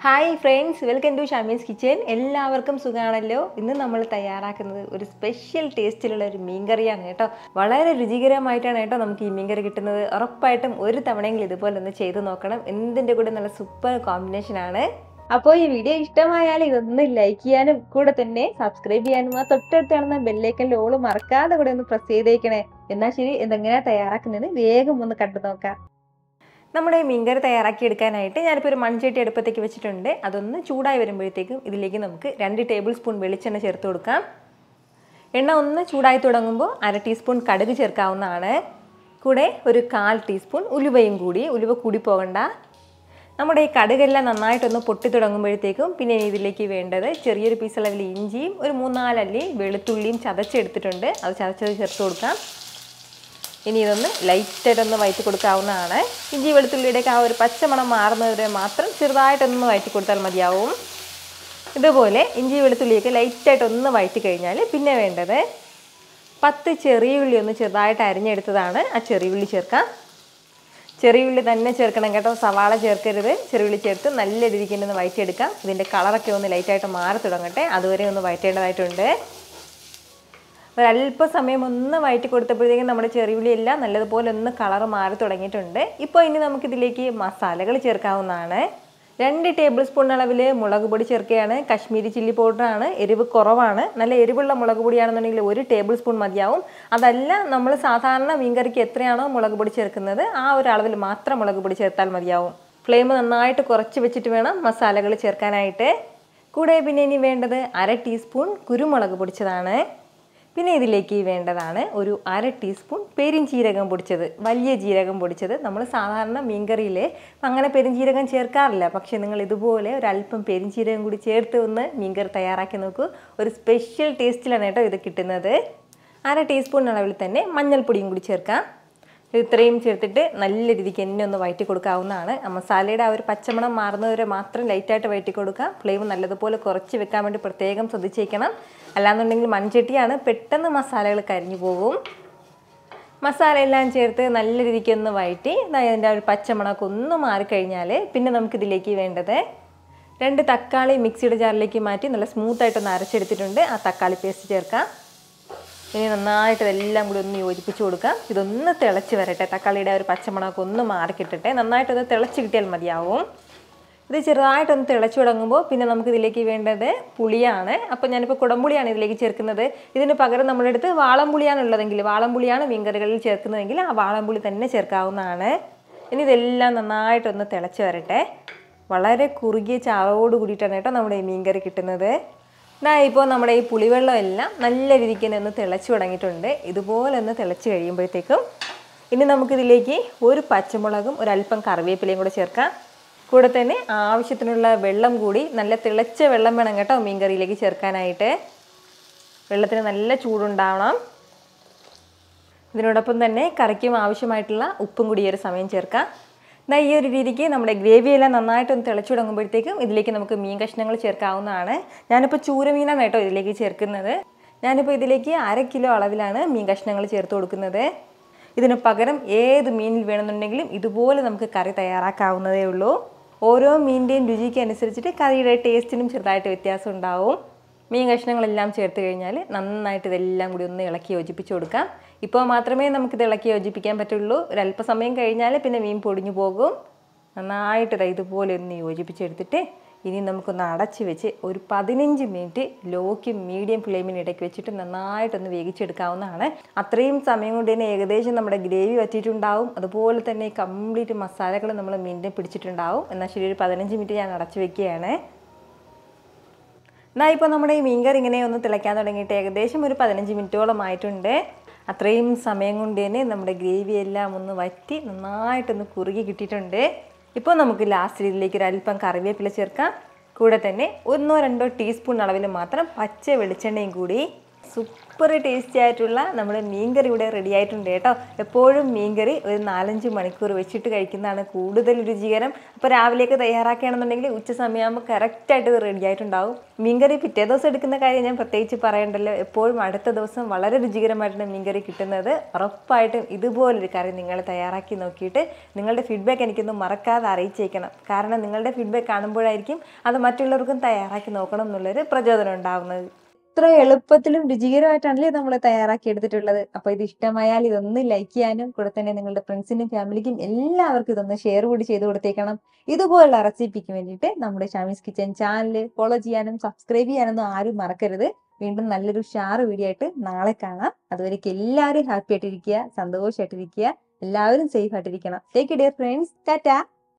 hi friends welcome to Shamees kitchen എല്ലാവർക്കും സുഖമാണല്ലോ ഇന്ന് നമ്മൾ തയ്യാറാക്കുന്നത് ഒരു സ്പെഷ്യൽ ടേസ്റ്റിലുള്ള ഒരു മീൻകറിയാണ് കേട്ടോ വളരെ രുചികരമായിട്ടാണ് കേട്ടോ നമുക്ക് ഈ മീൻകറി കിട്ടുന്നത് ഉറപ്പായിട്ടും ഒരു തവണയെങ്കിലും ഇതുപോലെ ഒന്ന് ചെയ്ത് നോക്കണം എന്തിൻ്റെ കൂടെ നല്ല സൂപ്പർ കോമ്പിനേഷനാണ് അപ്പോൾ ഈ വീഡിയോ ഇഷ്ടമായാൽ ഇതൊന്ന് ലൈക്ക് ചെയ്യാനും കൂടെ തന്നെ സബ്സ്ക്രൈബ് ചെയ്യാനും ആ തൊട്ടടുത്ത് കാണുന്ന ബെല്ലൈക്കൻ്റെ ഓള് മറക്കാതെ കൂടെ ഒന്ന് പ്രസ് ചെയ്തേക്കണേ എന്നാൽ ശരി ഇതെങ്ങനെയാണ് തയ്യാറാക്കുന്നത് വേഗം ഒന്ന് കണ്ടു നോക്കാം നമ്മുടെ മീൻകറി തയ്യാറാക്കി എടുക്കാനായിട്ട് ഞാനിപ്പോൾ ഒരു മൺചട്ടി അടുപ്പത്തേക്ക് വെച്ചിട്ടുണ്ട് അതൊന്ന് ചൂടായി വരുമ്പോഴത്തേക്കും ഇതിലേക്ക് നമുക്ക് രണ്ട് ടേബിൾ സ്പൂൺ വെളിച്ചെണ്ണ ചേർത്ത് കൊടുക്കാം എണ്ണ ഒന്ന് ചൂടായി തുടങ്ങുമ്പോൾ അര ടീസ്പൂൺ കടുക് ചേർക്കാവുന്നതാണ് കൂടെ ഒരു കാൽ ടീസ്പൂൺ ഉലുവയും കൂടി ഉലുവ കൂടി പോകണ്ട നമ്മുടെ ഈ കടുകെല്ലാം നന്നായിട്ടൊന്ന് പൊട്ടി തുടങ്ങുമ്പോഴത്തേക്കും പിന്നെ ഇതിലേക്ക് വേണ്ടത് ചെറിയൊരു പീസ് അളവിൽ ഇഞ്ചിയും ഒരു മൂന്നാലല്ലി വെളുത്തുള്ളിയും ചതച്ചെടുത്തിട്ടുണ്ട് അത് ചതച്ചത് ചേർത്ത് കൊടുക്കാം ഇനി ഇതൊന്ന് ലൈറ്റായിട്ടൊന്ന് വയറ്റി കൊടുക്കാവുന്നതാണ് ഇഞ്ചി വെളുത്തുള്ളിയുടെയൊക്കെ ആ ഒരു പച്ചമണം മാറുന്നവരെ മാത്രം ചെറുതായിട്ടൊന്ന് വയറ്റി കൊടുത്താൽ മതിയാവും ഇതുപോലെ ഇഞ്ചി വെളുത്തുള്ളിയൊക്കെ ലൈറ്റായിട്ടൊന്ന് വയറ്റി കഴിഞ്ഞാൽ പിന്നെ വേണ്ടത് പത്ത് ചെറിയുള്ളി ഒന്ന് ചെറുതായിട്ട് അരിഞ്ഞെടുത്തതാണ് ആ ചെറിയുള്ളി ചേർക്കാം ചെറിയുള്ളി തന്നെ ചേർക്കണം കേട്ടോ സവാള ചേർക്കരുത് ചെറിയുള്ളി ചേർത്ത് നല്ല രീതിക്ക് ഒന്ന് വയറ്റിയെടുക്കാം ഇതിൻ്റെ കളറൊക്കെ ഒന്ന് ലൈറ്റായിട്ട് മാറി തുടങ്ങട്ടെ അതുവരെ ഒന്ന് വയറ്റേണ്ടതായിട്ടുണ്ട് ഒരല്പ സമയം ഒന്ന് വയറ്റി കൊടുത്തപ്പോഴത്തേക്കും നമ്മുടെ ചെറിയുള്ളി എല്ലാം നല്ലതുപോലെ ഒന്ന് കളർ മാറി തുടങ്ങിയിട്ടുണ്ട് ഇപ്പോൾ ഇനി നമുക്കിതിലേക്ക് മസാലകൾ ചേർക്കാവുന്നതാണ് രണ്ട് ടേബിൾ സ്പൂൺ അളവിൽ മുളക് പൊടി ചേർക്കുകയാണ് കശ്മീരി ചില്ലി പൗഡറാണ് എരിവ് കുറവാണ് നല്ല എരിവുള്ള മുളക് പൊടിയാണെന്നുണ്ടെങ്കിൽ ഒരു ടേബിൾ സ്പൂൺ മതിയാവും അതല്ല നമ്മൾ സാധാരണ മീൻകറിക്ക് എത്രയാണോ മുളക് പൊടി ചേർക്കുന്നത് ആ ഒരു അളവിൽ മാത്രം മുളക് പൊടി ചേർത്താൽ മതിയാവും ഫ്ലെയിം നന്നായിട്ട് കുറച്ച് വെച്ചിട്ട് വേണം മസാലകൾ ചേർക്കാനായിട്ട് കൂടെ പിന്നെ ഇനി വേണ്ടത് അര ടീസ്പൂൺ കുരുമുളക് പൊടിച്ചതാണ് പിന്നെ ഇതിലേക്ക് വേണ്ടതാണ് ഒരു അര ടീസ്പൂൺ പെരിഞ്ചീരകം പൊടിച്ചത് വലിയ ജീരകം പൊടിച്ചത് നമ്മൾ സാധാരണ മീൻകറിയിൽ അങ്ങനെ പെരിഞ്ചീരകം ചേർക്കാറില്ല പക്ഷേ നിങ്ങൾ ഇതുപോലെ ഒരു അല്പം പെരിഞ്ചീരകം കൂടി ചേർത്ത് ഒന്ന് മീൻകറി തയ്യാറാക്കി നോക്കൂ ഒരു സ്പെഷ്യൽ ടേസ്റ്റിലാണ് കേട്ടോ ഇത് കിട്ടുന്നത് അര ടീസ്പൂൺ അളവിൽ തന്നെ മഞ്ഞൾപ്പൊടിയും കൂടി ചേർക്കാം ഇത്രയും ചേർത്തിട്ട് നല്ല രീതിക്ക് എന്നെ ഒന്ന് വയറ്റി കൊടുക്കാവുന്നതാണ് ആ മസാലയുടെ ആ ഒരു പച്ചമണം മാറുന്നവരെ മാത്രം ലൈറ്റായിട്ട് വയറ്റി കൊടുക്കുക ഫ്ലെയിം നല്ലതുപോലെ കുറച്ച് വെക്കാൻ വേണ്ടി പ്രത്യേകം ശ്രദ്ധിച്ചേക്കണം അല്ലാന്നുണ്ടെങ്കിൽ മൺചട്ടിയാണ് പെട്ടെന്ന് മസാലകൾ കരിഞ്ഞു പോകും മസാല എല്ലാം ചേർത്ത് നല്ല രീതിക്ക് ഒന്ന് വഴറ്റി അതിൻ്റെ ആ ഒരു പച്ചമണമൊക്കെ ഒന്ന് മാറിക്കഴിഞ്ഞാൽ പിന്നെ നമുക്കിതിലേക്ക് വേണ്ടത് രണ്ട് തക്കാളി മിക്സിയുടെ ജാറിലേക്ക് മാറ്റി നല്ല സ്മൂത്തായിട്ടൊന്ന് അരച്ചെടുത്തിട്ടുണ്ട് ആ തക്കാളി പേസ്റ്റ് ചേർക്കാം ഇനി നന്നായിട്ട് ഇതെല്ലാം കൂടി ഒന്ന് യോജിപ്പിച്ച് കൊടുക്കാം ഇതൊന്ന് തിളച്ച് വരട്ടെ തക്കാളിയുടെ ആ ഒരു പച്ചമണമൊക്കെ ഒന്ന് മാറിക്കിട്ടട്ടെ നന്നായിട്ടൊന്ന് തിളച്ച് കിട്ടിയാൽ മതിയാവും ഇത് ചെറുതായിട്ടൊന്ന് തിളച്ച് തുടങ്ങുമ്പോൾ പിന്നെ നമുക്ക് ഇതിലേക്ക് വേണ്ടത് പുളിയാണ് അപ്പോൾ ഞാനിപ്പോൾ കുടംപുളിയാണ് ഇതിലേക്ക് ചേർക്കുന്നത് ഇതിന് പകരം നമ്മുടെ അടുത്ത് വാളംപുളിയാണ് ഉള്ളതെങ്കിൽ വാളംപുളിയാണ് മീൻകറികളിൽ ചേർക്കുന്നതെങ്കിൽ ആ വാളംപുളി തന്നെ ചേർക്കാവുന്നതാണ് ഇനി ഇതെല്ലാം നന്നായിട്ടൊന്ന് തിളച്ച് വരട്ടെ വളരെ കുറുകിയ ചാറോട് കൂടിയിട്ടാണ് കേട്ടോ നമ്മുടെ ഈ മീൻകറി കിട്ടുന്നത് ഇതാ ഇപ്പോൾ നമ്മുടെ ഈ പുളിവെള്ളം എല്ലാം നല്ല രീതിക്ക് തന്നെ ഒന്ന് തിളച്ച് തുടങ്ങിയിട്ടുണ്ട് ഇതുപോലെ ഒന്ന് തിളച്ച് കഴിയുമ്പോഴത്തേക്കും ഇനി നമുക്കിതിലേക്ക് ഒരു പച്ചമുളകും ഒരല്പം കറിവേപ്പിലയും കൂടെ ചേർക്കാം കൂടെ തന്നെ ആവശ്യത്തിനുള്ള വെള്ളം കൂടി നല്ല തിളച്ച വെള്ളം വേണം കേട്ടോ മീൻകറിയിലേക്ക് ചേർക്കാനായിട്ട് വെള്ളത്തിന് നല്ല ചൂടുണ്ടാവണം ഇതിനോടൊപ്പം തന്നെ കറിക്കും ആവശ്യമായിട്ടുള്ള ഉപ്പും കൂടി ഈ ഒരു സമയം ചേർക്കാം എന്നാൽ ഈ ഒരു രീതിക്ക് നമ്മുടെ ഗ്രേവിയെല്ലാം നന്നായിട്ടൊന്ന് തിളച്ചു തുടങ്ങുമ്പോഴത്തേക്കും ഇതിലേക്ക് നമുക്ക് മീൻ കഷ്ണങ്ങൾ ചേർക്കാവുന്നതാണ് ഞാനിപ്പോൾ ചൂരമീനാണ് കേട്ടോ ഇതിലേക്ക് ചേർക്കുന്നത് ഞാനിപ്പോൾ ഇതിലേക്ക് അര കിലോ അളവിലാണ് മീൻ കഷ്ണങ്ങൾ ചേർത്ത് കൊടുക്കുന്നത് ഇതിന് പകരം ഏത് മീനിൽ വേണമെന്നുണ്ടെങ്കിലും ഇതുപോലെ നമുക്ക് കറി തയ്യാറാക്കാവുന്നതേ ഉള്ളൂ ഓരോ മീനിൻ്റെയും രുചിക്ക് അനുസരിച്ചിട്ട് കറിയുടെ ടേസ്റ്റിനും ചെറുതായിട്ട് വ്യത്യാസം ഉണ്ടാവും മീൻ കഷ്ണങ്ങളെല്ലാം ചേർത്ത് കഴിഞ്ഞാൽ നന്നായിട്ട് ഇതെല്ലാം കൂടി ഒന്ന് ഇളക്കി യോജിപ്പിച്ച് കൊടുക്കാം ഇപ്പോൾ മാത്രമേ നമുക്കിത് ഇളക്കി യോജിപ്പിക്കാൻ പറ്റുള്ളൂ ഒരല്പസമയം കഴിഞ്ഞാൽ പിന്നെ മീൻ പൊടിഞ്ഞു പോകും നന്നായിട്ട് ഇത് ഇതുപോലെ ഒന്ന് യോജിപ്പിച്ചെടുത്തിട്ട് ഇനി നമുക്കൊന്ന് അടച്ച് വെച്ച് ഒരു പതിനഞ്ച് മിനിറ്റ് ലോക്കും മീഡിയം ഫ്ലെയിമിന് ഇടയ്ക്ക് വെച്ചിട്ട് നന്നായിട്ടൊന്ന് വേവിച്ചെടുക്കാവുന്നതാണ് അത്രയും സമയം കൊണ്ട് തന്നെ ഏകദേശം നമ്മുടെ ഗ്രേവി വറ്റിയിട്ടുണ്ടാവും അതുപോലെ തന്നെ കംപ്ലീറ്റ് മസാലകൾ നമ്മൾ മീനിനെ പിടിച്ചിട്ടുണ്ടാവും എന്നാൽ ശരി ഒരു പതിനഞ്ച് മിനിറ്റ് ഞാൻ അടച്ച് വെക്കുകയാണ് എന്നാൽ ഇപ്പോൾ നമ്മുടെ ഈ മീൻകറി ഇങ്ങനെ ഒന്ന് തിളയ്ക്കാൻ തുടങ്ങിയിട്ട് ഏകദേശം ഒരു പതിനഞ്ച് മിനിറ്റോളം ആയിട്ടുണ്ട് അത്രയും സമയം കൊണ്ട് തന്നെ നമ്മുടെ ഗ്രേവി എല്ലാം ഒന്ന് വറ്റി നന്നായിട്ടൊന്ന് കുറുകി കിട്ടിയിട്ടുണ്ട് ഇപ്പോൾ നമുക്ക് ലാസ്റ്റ് ഇതിലേക്ക് ഒരു അല്പം കറിവേപ്പില ചേർക്കാം കൂടെ തന്നെ ഒന്നോ രണ്ടോ ടീസ്പൂൺ അളവിൽ മാത്രം പച്ച വെളിച്ചെണ്ണയും കൂടി സൂപ്പർ ടേസ്റ്റി ആയിട്ടുള്ള നമ്മുടെ മീൻകറി ഇവിടെ റെഡി ആയിട്ടുണ്ട് കേട്ടോ എപ്പോഴും മീൻകറി ഒരു നാലഞ്ച് മണിക്കൂർ വെച്ചിട്ട് കഴിക്കുന്നതാണ് കൂടുതൽ രുചികരം അപ്പോൾ രാവിലെയൊക്കെ തയ്യാറാക്കുകയാണെന്നുണ്ടെങ്കിൽ ഉച്ച സമയമാകുമ്പോൾ കറക്റ്റായിട്ട് ഇത് റെഡി ആയിട്ടുണ്ടാവും മീൻകറി പിറ്റേ ദിവസം എടുക്കുന്ന കാര്യം ഞാൻ പ്രത്യേകിച്ച് പറയണ്ടല്ലോ എപ്പോഴും അടുത്ത ദിവസം വളരെ രുചികരമായിട്ടാണ് മീൻകറി കിട്ടുന്നത് ഉറപ്പായിട്ടും ഇതുപോലൊരു കറി നിങ്ങൾ തയ്യാറാക്കി നോക്കിയിട്ട് നിങ്ങളുടെ ഫീഡ്ബാക്ക് എനിക്കൊന്ന് മറക്കാതെ അറിയിച്ചേക്കണം കാരണം നിങ്ങളുടെ ഫീഡ്ബാക്ക് കാണുമ്പോഴായിരിക്കും അത് മറ്റുള്ളവർക്കും തയ്യാറാക്കി നോക്കണം എന്നുള്ളൊരു പ്രചോദനം ഉണ്ടാവുന്നത് ഇത്ര എളുപ്പത്തിലും രുചികരമായിട്ടാണല്ലേ നമ്മൾ തയ്യാറാക്കി എടുത്തിട്ടുള്ളത് അപ്പൊ ഇത് ഇഷ്ടമായാൽ ഇതൊന്ന് ലൈക്ക് ചെയ്യാനും കൂടെ തന്നെ നിങ്ങളുടെ ഫ്രണ്ട്സിനും ഫാമിലിക്കും എല്ലാവർക്കും ഇതൊന്ന് ഷെയർ കൂടി ചെയ്ത് കൊടുത്തേക്കണം ഇതുപോലുള്ള റെസിപ്പിക്ക് വേണ്ടിയിട്ട് നമ്മുടെ ഷാമീസ് കിച്ചൻ ചാനൽ ഫോളോ ചെയ്യാനും സബ്സ്ക്രൈബ് ചെയ്യാനൊന്നും ആരും മറക്കരുത് വീണ്ടും നല്ലൊരു ഷാറ് വീഡിയോ ആയിട്ട് നാളെ കാണാം അതുവരേക്ക് എല്ലാവരും ഹാപ്പി ആയിട്ടിരിക്കുക സന്തോഷമായിട്ടിരിക്കുക എല്ലാവരും സേഫ് ആയിട്ടിരിക്കണം ടേക്ക് ഡിയർ ഫ്രണ്ട്സ് ടാറ്റാ